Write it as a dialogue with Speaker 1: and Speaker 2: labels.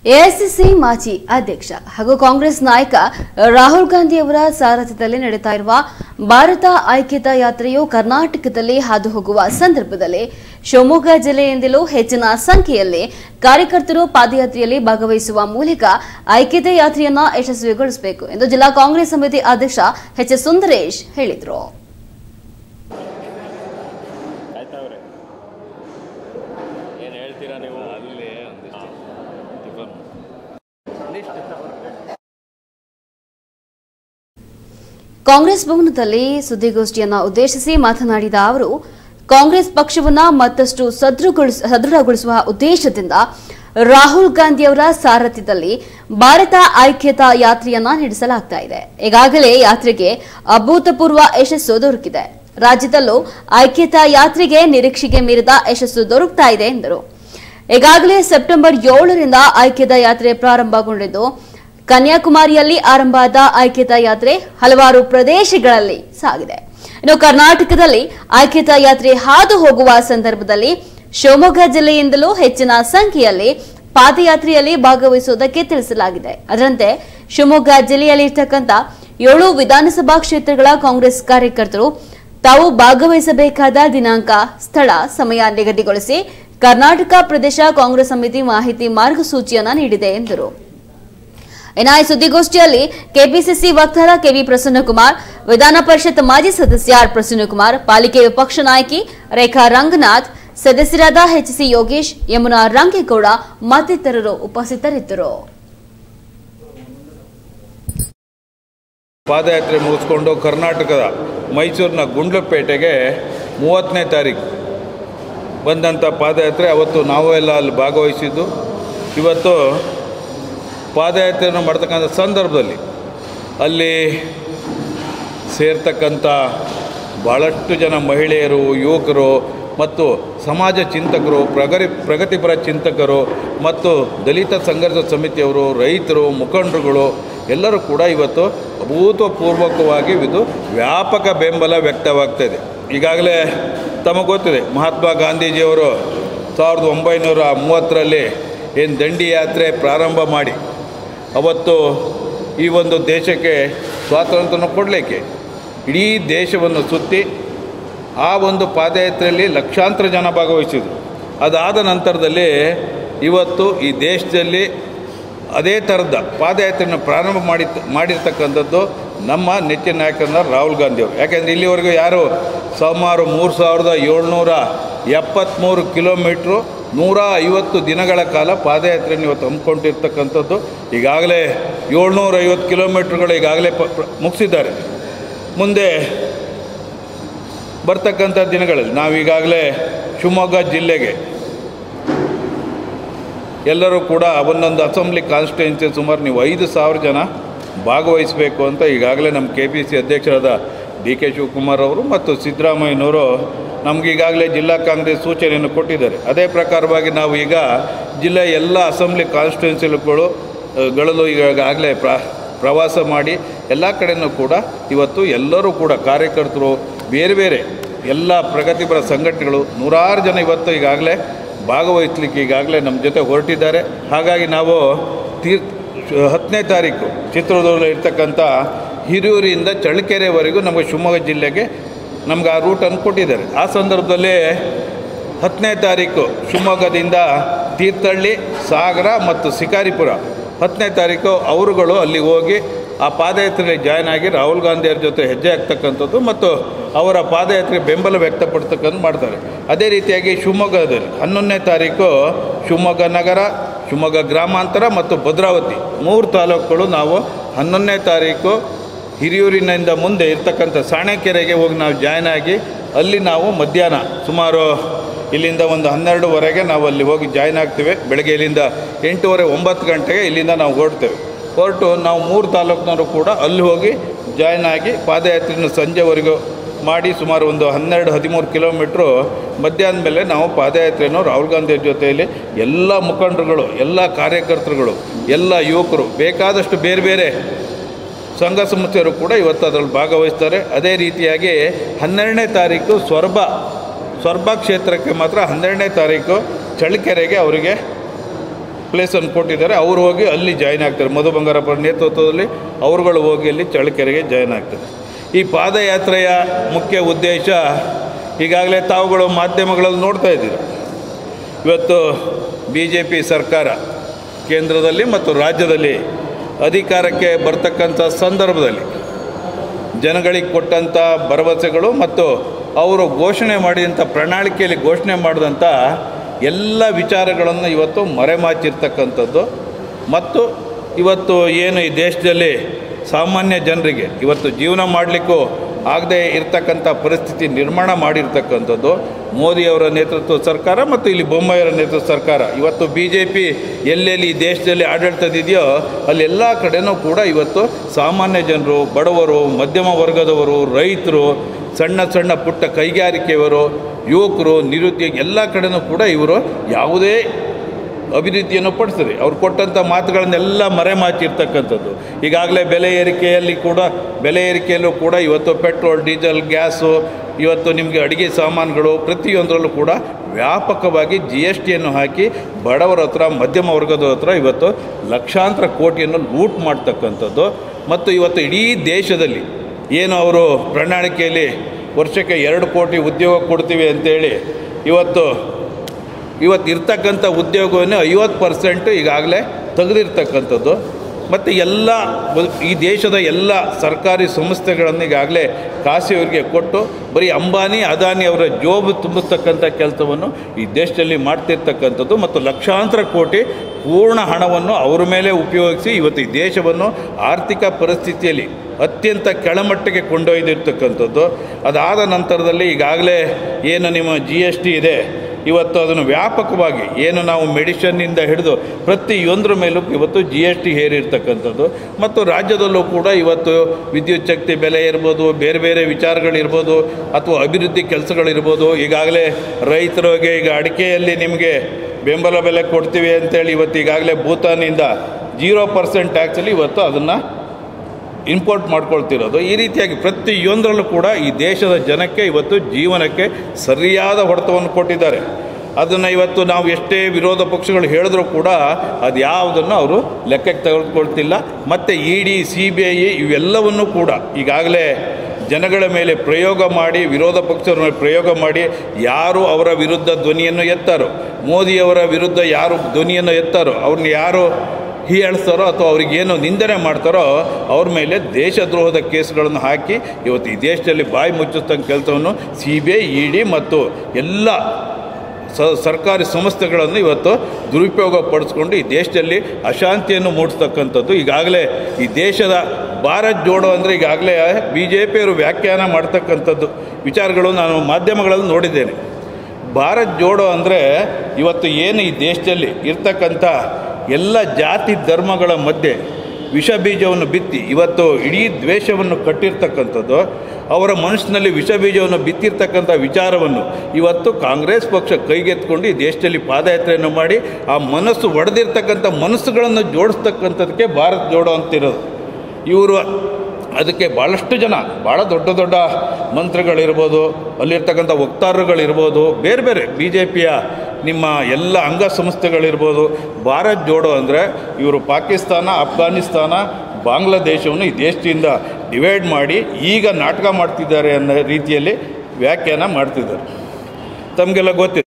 Speaker 1: AICC ಮಾಜಿ ಅಧ್ಯಕ್ಷ ಹಾಗೂ ಕಾಂಗ್ರೆಸ್ ನಾಯಕ ರಾಹುಲ್ ಗಾಂಧಿ ಅವರ ಸಾರಥ್ಯದಲ್ಲಿ ನಡೀತಾ ಇರುವ ಭಾರತ ಐಕ್ಯತಾ ಯಾತ್ರೆಯು ಕರ್ನಾಟಕದಲ್ಲಿ ಹಾದು ಹೋಗುವ ಸಂದರ್ಭದಲ್ಲಿ ಶಿವಮೊಗ್ಗ ಜಿಲ್ಲೆಯಿಂದಲೂ ಹೆಚ್ಚಿನ ಸಂಖ್ಯೆಯಲ್ಲಿ ಕಾರ್ಯಕರ್ತರು ಪಾದಯಾತ್ರೆಯಲ್ಲಿ ಭಾಗವಹಿಸುವ ಮೂಲಕ ಐಕ್ಯತೆ ಯಾತ್ರೆಯನ್ನ ಯಶಸ್ವಿಗೊಳಿಸಬೇಕು ಎಂದು ಜಿಲ್ಲಾ ಕಾಂಗ್ರೆಸ್ ಸಮಿತಿ ಅಧ್ಯಕ್ಷ ಎಚ್ ಎಸ್ ಸುಂದರೇಶ್ ಹೇಳಿದರು
Speaker 2: ಆಯ್ತವ್ರೆ
Speaker 3: ಏನು ಹೇಳ್ತೀರಾ ನೀವು
Speaker 2: ಅಲ್ಲಿ ಒಂದಿಷ್ಟು ಟಿಫನ್
Speaker 1: ಕಾಂಗ್ರೆಸ್ ಭವನದಲ್ಲಿ ಸುದ್ದಿಗೋಷ್ಠಿಯನ್ನ ಉದ್ದೇಶಿಸಿ ಮಾತನಾಡಿದ ಅವರು ಕಾಂಗ್ರೆಸ್ ಪಕ್ಷವನ್ನ ಮತ್ತಷ್ಟು ಸದೃಢಗೊಳಿಸ- ಸದೃಢಗೊಳಿಸುವ ಉದ್ದೇಶದಿಂದ ರಾಹುಲ್ ಗಾಂಧಿ ಅವರ ಸಾರಥ್ಯದಲ್ಲಿ ಭಾರತ ಐಕ್ಯತಾ ಯಾತ್ರೆಯನ್ನ ನಡೆಸಲಾಗ್ತಾ ಇದೆ ಈಗಾಗಲೇ ಯಾತ್ರೆಗೆ ಅಭೂತಪೂರ್ವ ಯಶಸ್ಸು ದೊರಕಿದೆ ರಾಜ್ಯದಲ್ಲೂ ಐಕ್ಯತಾ ಯಾತ್ರೆಗೆ ನಿರೀಕ್ಷೆಗೆ ಮೀರಿದ ಯಶಸ್ಸು ದೊರಕ್ತಾ ಇದೆ ಎಂದರು ಈಗಾಗಲೇ ಸೆಪ್ಟೆಂಬರ್ ಏಳರಿಂದ ಐಕ್ಯತಾ ಯಾತ್ರೆ ಪ್ರಾರಂಭಗೊಂಡಿದ್ದು ಕನ್ಯಾಕುಮಾರಿಯಲ್ಲಿ ಆರಂಭ ಆದ ಐಕ್ಯತಾ ಯಾತ್ರೆ ಹಲವಾರು ಪ್ರದೇಶಗಳಲ್ಲಿ ಸಾಗಿದೆ ಇನ್ನು ಕರ್ನಾಟಕದಲ್ಲಿ ಐಕ್ಯತಾ ಯಾತ್ರೆ ಹಾದು ಹೋಗುವ ಸಂದರ್ಭದಲ್ಲಿ ಶಿವಮೊಗ್ಗ ಜಿಲ್ಲೆಯಿಂದಲೂ ಹೆಚ್ಚಿನ ಸಂಖ್ಯೆಯಲ್ಲಿ ಪಾದಯಾತ್ರೆಯಲ್ಲಿ ಭಾಗವಹಿಸುವುದಕ್ಕೆ ತಿಳಿಸಲಾಗಿದೆ ಅದರಂತೆ ಶಿವಮೊಗ್ಗ ಜಿಲ್ಲೆಯಲ್ಲಿ ಇರ್ತಕ್ಕಂಥ ಏಳು ವಿಧಾನಸಭಾ ಕ್ಷೇತ್ರಗಳ ಕಾಂಗ್ರೆಸ್ ಕಾರ್ಯಕರ್ತರು ತಾವು ಭಾಗವಹಿಸಬೇಕಾದ ದಿನಾಂಕ ಸ್ಥಳ ಸಮಯ ನಿಗದಿಗೊಳಿಸಿ ಕರ್ನಾಟಕ ಪ್ರದೇಶ ಕಾಂಗ್ರೆಸ್ ಸಮಿತಿ ಮಾಹಿತಿ ಮಾರ್ಗಸೂಚಿಯನ್ನ ನೀಡಿದೆ ಎಂದರು ಎನ್ಐ ಸುದ್ದಿಗೋಷ್ಠಿಯಲ್ಲಿ ಕೆಪಿಸಿಸಿ ವಕ್ತಾರ ಕೆವಿ ಪ್ರಸನ್ನಕುಮಾರ್ ವಿಧಾನ ಪರಿಷತ್ ಮಾಜಿ ಸದಸ್ಯ ಆರ್ ಪ್ರಸನ್ನಕುಮಾರ್ ಪಾಲಿಕೆ ವಿಪಕ್ಷ ನಾಯಕಿ ರೇಖಾ ರಂಗನಾಥ್ ಸದಸ್ಯರಾದ ಎಚ್ಸಿ ಯೋಗೇಶ್ ಯಮುನಾ ರಂಗೇಗೌಡ ಮತ್ತಿತರರು ಉಪಸ್ಥಿತರಿದ್ದರು
Speaker 4: ಪಾದಯಾತ್ರೆ ಮುಗಿಸ್ಕೊಂಡು ಕರ್ನಾಟಕದ ಮೈಸೂರಿನ ಗುಂಡ್ಲುಪೇಟೆಗೆ ಮೂವತ್ತನೇ ತಾರೀಕು ಬಂದಂಥ ಪಾದಯಾತ್ರೆ ಅವತ್ತು ನಾವು ಎಲ್ಲ ಅಲ್ಲಿ ಭಾಗವಹಿಸಿದ್ದು ಇವತ್ತು ಪಾದಯಾತ್ರೆಯನ್ನು ಮಾಡ್ತಕ್ಕಂಥ ಸಂದರ್ಭದಲ್ಲಿ ಅಲ್ಲಿ ಸೇರ್ತಕ್ಕಂಥ ಭಾಳಷ್ಟು ಜನ ಮಹಿಳೆಯರು ಯುವಕರು ಮತ್ತು ಸಮಾಜ ಚಿಂತಕರು ಪ್ರಗತಿ ಪ್ರಗತಿಪರ ಚಿಂತಕರು ಮತ್ತು ದಲಿತ ಸಂಘರ್ಷ ಸಮಿತಿಯವರು ರೈತರು ಮುಖಂಡರುಗಳು ಎಲ್ಲರೂ ಕೂಡ ಇವತ್ತು ಅಭೂತಪೂರ್ವಕವಾಗಿ ಇದು ವ್ಯಾಪಕ ಬೆಂಬಲ ವ್ಯಕ್ತವಾಗ್ತಾಯಿದೆ ಈಗಾಗಲೇ ತಮಗೆ ಗೊತ್ತಿದೆ ಮಹಾತ್ಮ ಗಾಂಧೀಜಿಯವರು ಸಾವಿರದ ಒಂಬೈನೂರ ಮೂವತ್ತರಲ್ಲಿ ಏನು ದಂಡಿ ಯಾತ್ರೆ ಪ್ರಾರಂಭ ಮಾಡಿ ಅವತ್ತು ಈ ಒಂದು ದೇಶಕ್ಕೆ ಸ್ವಾತಂತ್ರ್ಯವನ್ನು ಕೊಡಲಿಕ್ಕೆ ಇಡೀ ದೇಶವನ್ನು ಸುತ್ತಿ ಆ ಒಂದು ಪಾದಯಾತ್ರೆಯಲ್ಲಿ ಲಕ್ಷಾಂತರ ಜನ ಭಾಗವಹಿಸಿದರು ಅದಾದ ನಂತರದಲ್ಲಿ ಇವತ್ತು ಈ ದೇಶದಲ್ಲಿ ಅದೇ ಥರದ ಪಾದಯಾತ್ರೆಯನ್ನು ಪ್ರಾರಂಭ ಮಾಡಿ ಮಾಡಿರ್ತಕ್ಕಂಥದ್ದು ನಮ್ಮ ನೆಚ್ಚಿನ ನಾಯಕರನ್ನ ರಾಹುಲ್ ಗಾಂಧಿಯವರು ಯಾಕೆಂದರೆ ಇಲ್ಲಿವರೆಗೂ ಯಾರು ಸುಮಾರು ಮೂರು ಸಾವಿರದ ಏಳ್ನೂರ ಎಪ್ಪತ್ತ್ಮೂರು ಕಿಲೋಮೀಟ್ರು ನೂರ ಐವತ್ತು ದಿನಗಳ ಕಾಲ ಪಾದಯಾತ್ರೆಯನ್ನು ಇವತ್ತು ಹಮ್ಮಿಕೊಂಡಿರ್ತಕ್ಕಂಥದ್ದು ಈಗಾಗಲೇ ಏಳ್ನೂರ ಐವತ್ತು ಕಿಲೋಮೀಟ್ರ್ಗಳು ಈಗಾಗಲೇ ಪ ಪ್ರ- ಮುಗಿಸಿದ್ದಾರೆ ಮುಂದೆ ಬರ್ತಕ್ಕಂಥ ದಿನಗಳಲ್ಲಿ ನಾವೀಗಾಗಲೇ ಶಿವಮೊಗ್ಗ ಜಿಲ್ಲೆಗೆ ಎಲ್ಲರೂ ಕೂಡ ಒಂದೊಂದು ಅಸೆಂಬ್ಲಿ ಕಾನ್ಸ್ಟಿಟ್ಯೂನ್ಸಿ ಸುಮಾರು ನೀವು ಐದು ಸಾವಿರ ಜನ ಭಾಗವಹಿಸಬೇಕು ಅಂತ ಈಗಾಗಲೇ ನಮ್ಮ ಕೆ ಪಿ ಸಿ ಅಧ್ಯಕ್ಷರಾದ ಡಿ ಕೆ ಶಿವಕುಮಾರ್ ಅವರು ಮತ್ತು ಸಿದ್ದರಾಮಯ್ಯನವರು ನಮ್ಗೆ ಈಗಾಗಲೇ ಜಿಲ್ಲಾ ಕಾಂಗ್ರೆಸ್ ಸೂಚನೆಯನ್ನು ಕೊಟ್ಟಿದ್ದಾರೆ ಅದೇ ಪ್ರಕಾರವಾಗಿ ನಾವು ಈಗ ಜಿಲ್ಲೆಯ ಎಲ್ಲ ಅಸೆಂಬ್ಲಿ ಕಾನ್ಸ್ಟಿಟ್ಯೂನ್ಸಿಗಳು ಗಳಲ್ಲೂ ಈಗಾಗಲೇ ಪ್ರ ಪ್ರವಾಸ ಮಾಡಿ ಎಲ್ಲ ಕಡೆಯೂ ಕೂಡ ಇವತ್ತು ಎಲ್ಲರೂ ಕೂಡ ಕಾರ್ಯಕರ್ತರು ಬೇರೆ ಬೇರೆ ಎಲ್ಲ ಪ್ರಗತಿಪರ ಸಂಘಟನೆಗಳು ನೂರಾರು ಜನ ಇವತ್ತು ಈಗಾಗಲೇ ಭಾಗವಹಿಸ್ಲಿಕ್ಕೆ ಈಗಾಗಲೇ ನಮ್ಮ ಜೊತೆ ಹೊರಟಿದ್ದಾರೆ ಹಾಗಾಗಿ ನಾವು ತೀರ್ ಹತ್ತನೇ ತಾರೀಕು ಚಿತ್ರದುರ್ಗದಲ್ಲಿ ಇರ್ತಕ್ಕಂಥ ಹಿರಿಯೂರಿಂದ ಚಳ್ಳಕೆರೆವರೆಗೂ ನಮಗೆ ಶಿವಮೊಗ್ಗ ಜಿಲ್ಲೆಗೆ ನಮ್ಗೆ ಆ ರೂಟನ್ನು ಕೊಟ್ಟಿದ್ದಾರೆ ಆ ಸಂದರ್ಭದಲ್ಲಿ ಹತ್ತನೇ ತಾರೀಕು ಶಿವಮೊಗ್ಗದಿಂದ ತೀರ್ಥಹಳ್ಳಿ ಸಾಗರ ಮತ್ತು ಶಿಕಾರಿಪುರ ಹತ್ತನೇ ತಾರೀಕು ಅವರುಗಳು ಅಲ್ಲಿ ಹೋಗಿ ಆ ಪಾದಯಾತ್ರೆಯಲ್ಲಿ ಜಾಯ್ನ್ ಆಗಿ ರಾಹುಲ್ ಗಾಂಧಿಯವ್ರ ಜೊತೆ ಹೆಜ್ಜೆ ಹಾಕ್ತಕ್ಕಂಥದ್ದು ಮತ್ತು ಅವರ ಪಾದಯಾತ್ರೆ ಬೆಂಬಲ ವ್ಯಕ್ತಪಡ್ತಕ್ಕಂಥ ಮಾಡ್ತಾರೆ ಅದೇ ರೀತಿಯಾಗಿ ಶಿವಮೊಗ್ಗದಲ್ಲಿ ಹನ್ನೊಂದನೇ ತಾರೀಕು ಶಿವಮೊಗ್ಗ ನಗರ ಶಿವಮೊಗ್ಗ ಗ್ರಾಮಾಂತರ ಮತ್ತು ಭದ್ರಾವತಿ ಮೂರು ತಾಲೂಕುಗಳು ನಾವು ಹನ್ನೊಂದನೇ ತಾರೀಕು ಹಿರಿಯೂರಿನಿಂದ ಮುಂದೆ ಇರ್ತಕ್ಕಂಥ ಸಾಣೆಕೆರೆಗೆ ಹೋಗಿ ನಾವು ಜಾಯ್ನ್ ಆಗಿ ಅಲ್ಲಿ ನಾವು ಮಧ್ಯಾಹ್ನ ಸುಮಾರು ಇಲ್ಲಿಂದ ಒಂದು ಹನ್ನೆರಡುವರೆಗೆ ನಾವು ಅಲ್ಲಿ ಹೋಗಿ ಜಾಯ್ನ್ ಆಗ್ತೀವಿ ಬೆಳಗ್ಗೆ ಇಲ್ಲಿಂದ ಎಂಟೂವರೆ ಒಂಬತ್ತು ಗಂಟೆಗೆ ಇಲ್ಲಿಂದ ನಾವು ಹೊರಡ್ತೇವೆ ಹೊರಟು ನಾವು ಮೂರು ತಾಲೂಕಿನವರು ಕೂಡ ಅಲ್ಲಿ ಹೋಗಿ ಜಾಯ್ನ್ ಆಗಿ ಪಾದಯಾತ್ರೆಯನ್ನು ಸಂಜೆವರೆಗೂ ಮಾಡಿ ಸುಮಾರು ಒಂದು ಹನ್ನೆರಡು ಹದಿಮೂರು ಕಿಲೋಮೀಟ್ರು ಮಧ್ಯಾಹ್ನ ಮೇಲೆ ನಾವು ಪಾದಯಾತ್ರೆಯನ್ನು ರಾಹುಲ್ ಗಾಂಧಿಯವ್ರ ಜೊತೆಯಲ್ಲಿ ಎಲ್ಲ ಮುಖಂಡರುಗಳು ಎಲ್ಲ ಕಾರ್ಯಕರ್ತರುಗಳು ಎಲ್ಲ ಯುವಕರು ಬೇಕಾದಷ್ಟು ಬೇರೆ ಬೇರೆ ಸಂಘ ಸಂಸ್ಥೆಯರು ಕೂಡ ಇವತ್ತು ಅದರಲ್ಲಿ ಭಾಗವಹಿಸ್ತಾರೆ ಅದೇ ರೀತಿಯಾಗಿ ಹನ್ನೆರಡನೇ ತಾರೀಕು ಸ್ವರ್ಬ ಸ್ವರ್ಬ ಕ್ಷೇತ್ರಕ್ಕೆ ಮಾತ್ರ ಹನ್ನೆರಡನೇ ತಾರೀಕು ಚಳ್ಳಕೆರೆಗೆ ಅವರಿಗೆ ಪ್ಲೇಸನ್ನು ಕೊಟ್ಟಿದ್ದಾರೆ ಅವರು ಹೋಗಿ ಅಲ್ಲಿ ಜಾಯ್ನ್ ಆಗ್ತಾರೆ ಮಧು ಬಂಗಾರಪ್ಪ ನೇತೃತ್ವದಲ್ಲಿ ಅವರುಗಳು ಹೋಗಿ ಅಲ್ಲಿ ಚಳ್ಳಕೆರೆಗೆ ಜಾಯ್ನ್ ಆಗ್ತಾರೆ ಈ ಪಾದಯಾತ್ರೆಯ ಮುಖ್ಯ ಉದ್ದೇಶ ಈಗಾಗಲೇ ತಾವುಗಳು ಮಾಧ್ಯಮಗಳಲ್ಲಿ ನೋಡ್ತಾ ಇದ್ದೀರಿ ಇವತ್ತು ಬಿ ಜೆ ಪಿ ಸರ್ಕಾರ ಕೇಂದ್ರದಲ್ಲಿ ಮತ್ತು ರಾಜ್ಯದಲ್ಲಿ ಅಧಿಕಾರಕ್ಕೆ ಬರ್ತಕ್ಕಂಥ ಸಂದರ್ಭದಲ್ಲಿ ಜನಗಳಿಗೆ ಕೊಟ್ಟಂಥ ಭರವಸೆಗಳು ಮತ್ತು ಅವರು ಘೋಷಣೆ ಮಾಡಿದಂಥ ಪ್ರಣಾಳಿಕೆಯಲ್ಲಿ ಘೋಷಣೆ ಮಾಡಿದಂಥ ಎಲ್ಲ ವಿಚಾರಗಳನ್ನು ಇವತ್ತು ಮರೆಮಾಚಿರ್ತಕ್ಕಂಥದ್ದು ಮತ್ತು ಇವತ್ತು ಏನು ಈ ದೇಶದಲ್ಲಿ ಸಾಮಾನ್ಯ ಜನರಿಗೆ ಇವತ್ತು ಜೀವನ ಮಾಡಲಿಕ್ಕೂ ಆಗದೆ ಇರ್ತಕ್ಕಂಥ ಪರಿಸ್ಥಿತಿ ನಿರ್ಮಾಣ ಮಾಡಿರ್ತಕ್ಕಂಥದ್ದು ಮೋದಿಯವರ ನೇತೃತ್ವದ ಸರ್ಕಾರ ಮತ್ತು ಇಲ್ಲಿ ಬೊಮ್ಮಾಯಿಯವರ ನೇತೃತ್ವದ ಸರ್ಕಾರ ಇವತ್ತು ಬಿ ಜೆ ಪಿ ಎಲ್ಲೆಲ್ಲಿ ಈ ದೇಶದಲ್ಲಿ ಆಡಳಿತದಿದೆಯೋ ಅಲ್ಲಿ ಎಲ್ಲ ಕಡೆನೂ ಕೂಡ ಇವತ್ತು ಸಾಮಾನ್ಯ ಜನರು ಬಡವರು ಮಧ್ಯಮ ವರ್ಗದವರು ರೈತರು ಸಣ್ಣ ಸಣ್ಣ ಪುಟ್ಟ ಕೈಗಾರಿಕೆಯವರು ಯುವಕರು ನಿರುದ್ಯೋಗ ಎಲ್ಲ ಕಡೆನೂ ಕೂಡ ಇವರು ಯಾವುದೇ ಅಭಿವೃದ್ಧಿಯನ್ನು ಪಡಿಸಿದೆ ಅವ್ರು ಕೊಟ್ಟಂಥ ಮಾತುಗಳನ್ನೆಲ್ಲ ಮರೆಮಾಚಿರ್ತಕ್ಕಂಥದ್ದು ಈಗಾಗಲೇ ಬೆಲೆ ಏರಿಕೆಯಲ್ಲಿ ಕೂಡ ಬೆಲೆ ಏರಿಕೆಯಲ್ಲೂ ಕೂಡ ಇವತ್ತು ಪೆಟ್ರೋಲ್ ಡೀಸೆಲ್ ಗ್ಯಾಸು ಇವತ್ತು ನಿಮಗೆ ಅಡುಗೆ ಸಾಮಾನುಗಳು ಪ್ರತಿಯೊಂದರಲ್ಲೂ ಕೂಡ ವ್ಯಾಪಕವಾಗಿ ಜಿ ಎಸ್ ಟಿಯನ್ನು ಹಾಕಿ ಬಡವರ ಹತ್ರ ಮಧ್ಯಮ ವರ್ಗದ ಹತ್ರ ಇವತ್ತು ಲಕ್ಷಾಂತರ ಕೋಟಿಯನ್ನು ಲೂಟ್ ಮಾಡ್ತಕ್ಕಂಥದ್ದು ಮತ್ತು ಇವತ್ತು ಇಡೀ ದೇಶದಲ್ಲಿ ಏನು ಅವರು ಪ್ರಣಾಳಿಕೆಯಲ್ಲಿ ವರ್ಷಕ್ಕೆ ಎರಡು ಕೋಟಿ ಉದ್ಯೋಗ ಕೊಡ್ತೀವಿ ಅಂತೇಳಿ ಇವತ್ತು ಇವತ್ತು ಇರ್ತಕ್ಕಂಥ ಉದ್ಯೋಗವನ್ನು ಐವತ್ತು ಪರ್ಸೆಂಟ್ ಈಗಾಗಲೇ ತೆಗೆದಿರ್ತಕ್ಕಂಥದ್ದು ಮತ್ತು ಎಲ್ಲ ಬ- ಈ ದೇಶದ ಎಲ್ಲ ಸರ್ಕಾರಿ ಸಂಸ್ಥೆಗಳನ್ನು ಈಗಾಗಲೇ ಖಾಸಗಿಯವರಿಗೆ ಕೊಟ್ಟು ಬರೀ ಅಂಬಾನಿ ಅದಾನಿ ಅವರ ಜೋಬು ತುಂಬಿಸ್ತಕ್ಕಂಥ ಕೆಲಸವನ್ನು ಈ ದೇಶದಲ್ಲಿ ಮಾಡ್ತಿರ್ತಕ್ಕಂಥದ್ದು ಮತ್ತು ಲಕ್ಷಾಂತರ ಕೋಟಿ ಪೂರ್ಣ ಹಣವನ್ನು ಅವರ ಮೇಲೆ ಉಪಯೋಗಿಸಿ ಇವತ್ತು ಈ ದೇಶವನ್ನು ಆರ್ಥಿಕ ಪರಿಸ್ಥಿತಿಯಲ್ಲಿ ಅತ್ಯಂತ ಕೆಳಮಟ್ಟಿಗೆ ಕೊಂಡೊಯ್ದಿರ್ತಕ್ಕಂಥದ್ದು ಅದಾದ ನಂತರದಲ್ಲಿ ಈಗಾಗಲೇ ಏನು ನಿಮ್ಮ ಜಿ ಎಸ್ ಟಿ ಇದೆ ಇವತ್ತು ಅದನ್ನು ವ್ಯಾಪಕವಾಗಿ ಏನು ನಾವು ಮೆಡಿಷನ್ನಿಂದ ಹಿಡಿದು ಪ್ರತಿಯೊಂದರ ಮೇಲೂ ಇವತ್ತು ಜಿ ಎಸ್ ಟಿ ಹೇರಿರ್ತಕ್ಕಂಥದ್ದು ಮತ್ತು ರಾಜ್ಯದಲ್ಲೂ ಕೂಡ ಇವತ್ತು ವಿದ್ಯುತ್ ಶಕ್ತಿ ಬೆಲೆ ಇರ್ಬೋದು ಬೇರೆ ಬೇರೆ ವಿಚಾರಗಳಿರ್ಬೋದು ಅಥವಾ ಅಭಿವೃದ್ಧಿ ಕೆಲಸಗಳಿರ್ಬೋದು ಈಗಾಗಲೇ ರೈತರಿಗೆ ಈಗ ಅಡಿಕೆಯಲ್ಲಿ ನಿಮಗೆ ಬೆಂಬಲ ಬೆಲೆ ಕೊಡ್ತೀವಿ ಅಂತೇಳಿ ಇವತ್ತು ಈಗಾಗಲೇ ಭೂತಾನಿಂದ ಜೀರೋ ಪರ್ಸೆಂಟ್ ಟ್ಯಾಕ್ಸಲ್ಲಿ ಇವತ್ತು ಅದನ್ನು ಇಂಪೋರ್ಟ್ ಮಾಡ್ಕೊಳ್ತಿರೋದು ಈ ರೀತಿಯಾಗಿ ಪ್ರತಿಯೊಂದರಲ್ಲೂ ಕೂಡ ಈ ದೇಶದ ಜನಕ್ಕೆ ಇವತ್ತು ಜೀವನಕ್ಕೆ ಸರಿಯಾದ ಹೊಡೆತವನ್ನು ಕೊಟ್ಟಿದ್ದಾರೆ ಅದನ್ನು ಇವತ್ತು ನಾವು ಎಷ್ಟೇ ವಿರೋಧ ಪಕ್ಷಗಳು ಹೇಳಿದ್ರೂ ಕೂಡ ಅದು ಯಾವುದನ್ನು ಅವರು ಲೆಕ್ಕಕ್ಕೆ ತೆಗೆದುಕೊಳ್ತಿಲ್ಲ ಮತ್ತು E D C B I ಇವೆಲ್ಲವನ್ನೂ ಕೂಡ ಈಗಾಗಲೇ ಜನಗಳ ಮೇಲೆ ಪ್ರಯೋಗ ಮಾಡಿ ವಿರೋಧ ಪಕ್ಷದ ಮೇಲೆ ಪ್ರಯೋಗ ಮಾಡಿ ಯಾರು ಅವರ ವಿರುದ್ಧ ಧ್ವನಿಯನ್ನು ಎತ್ತಾರೋ ಮೋದಿಯವರ ವಿರುದ್ಧ ಯಾರು ಧ್ವನಿಯನ್ನು ಎತ್ತಾರೋ ಅವ್ರನ್ನ ಯಾರು ಹೀಯಾಳಿಸ್ತಾರೋ ಅಥವಾ ಅವ್ರಿಗೇನು ನಿಂದನೆ ಮಾಡ್ತಾರೋ ಅವ್ರ ಮೇಲೆ ದೇಶದ್ರೋಹದ ಕೇಸ್ಗಳನ್ನು ಹಾಕಿ ಇವತ್ತು ಈ ದೇಶದಲ್ಲಿ ಬಾಯಿ ಮುಚ್ಚಿಸ್ತಂಥ ಕೆಲಸವನ್ನು C B I E D ಮತ್ತು ಎಲ್ಲ ಸ ಸರ್ಕಾರಿ ಸಂಸ್ಥೆಗಳನ್ನು ಇವತ್ತು ದುರುಪಯೋಗ ಪಡಿಸ್ಕೊಂಡು ಈ ದೇಶದಲ್ಲಿ ಅಶಾಂತಿಯನ್ನು ಮೂಡಿಸ್ತಕ್ಕಂಥದ್ದು ಈಗಾಗಲೇ ಈ ದೇಶದ ಭಾರತ್ ಜೋಡೋ ಅಂದರೆ ಈಗಾಗಲೇ ಬಿ ಜೆ ಪಿಯವರು ವ್ಯಾಖ್ಯಾನ ಮಾಡ್ತಕ್ಕಂಥದ್ದು ವಿಚಾರಗಳು ನಾನು ಮಾಧ್ಯಮಗಳಲ್ಲಿ ನೋಡಿದ್ದೇನೆ ಭಾರತ್ ಜೋಡೋ ಅಂದರೆ ಇವತ್ತು ಏನು ಈ ದೇಶದಲ್ಲಿ ಇರ್ತಕ್ಕಂಥ ಎಲ್ಲ ಜಾತಿ ಧರ್ಮಗಳ ಮಧ್ಯೆ ವಿಷ ಬೀಜವನ್ನು ಬಿತ್ತಿ ಇವತ್ತು ಇಡೀ ದ್ವೇಷವನ್ನು ಕಟ್ಟಿರ್ತಕ್ಕಂಥದ್ದು ಅವರ ಮನಸ್ಸಿನಲ್ಲಿ ವಿಷ ಬೀಜವನ್ನು ಬಿತ್ತಿರ್ತಕ್ಕಂಥ ವಿಚಾರವನ್ನು ಇವತ್ತು ಕಾಂಗ್ರೆಸ್ ಪಕ್ಷ ಕೈಗೆತ್ಕೊಂಡು ಈ ದೇಶದಲ್ಲಿ ಪಾದಯಾತ್ರೆಯನ್ನು ಮಾಡಿ ಆ ಮನಸ್ಸು ಒಡೆದಿರ್ತಕ್ಕಂಥ ಮನಸ್ಸುಗಳನ್ನು ಜೋಡಿಸ್ತಕ್ಕಂಥದ್ದಕ್ಕೆ ಭಾರತ್ ಜೋಡೋ ಅಂತಿರೋದು ಇವರು ಅದಕ್ಕೆ ಭಾಳಷ್ಟು ಜನ ಭಾಳ ದೊಡ್ಡ ದೊಡ್ಡ ಮಂತ್ರಿಗಳಿರ್ಬೋದು ಅಲ್ಲಿರ್ತಕ್ಕಂಥ ವಕ್ತಾರರುಗಳಿರ್ಬೋದು ಬೇರೆ ಬೇರೆ ಬಿ ಜೆ ಪಿಯ ನಿಮ್ಮ ಎಲ್ಲ ಅಂಗಸಂಸ್ಥೆಗಳಿರ್ಬೋದು ಭಾರತ್ ಜೋಡೋ ಅಂದರೆ ಇವರು ಪಾಕಿಸ್ತಾನ ಅಫ್ಘಾನಿಸ್ತಾನ ಬಾಂಗ್ಲಾದೇಶವನ್ನು ಈ ದೇಶದಿಂದ ಡಿವೈಡ್ ಮಾಡಿ ಈಗ ನಾಟಕ ಮಾಡ್ತಿದ್ದಾರೆ ಅನ್ನೋ ರೀತಿಯಲ್ಲಿ ವ್ಯಾಖ್ಯಾನ ಮಾಡ್ತಿದ್ದಾರೆ ತಮಗೆಲ್ಲ ಗೊತ್ತಿದೆ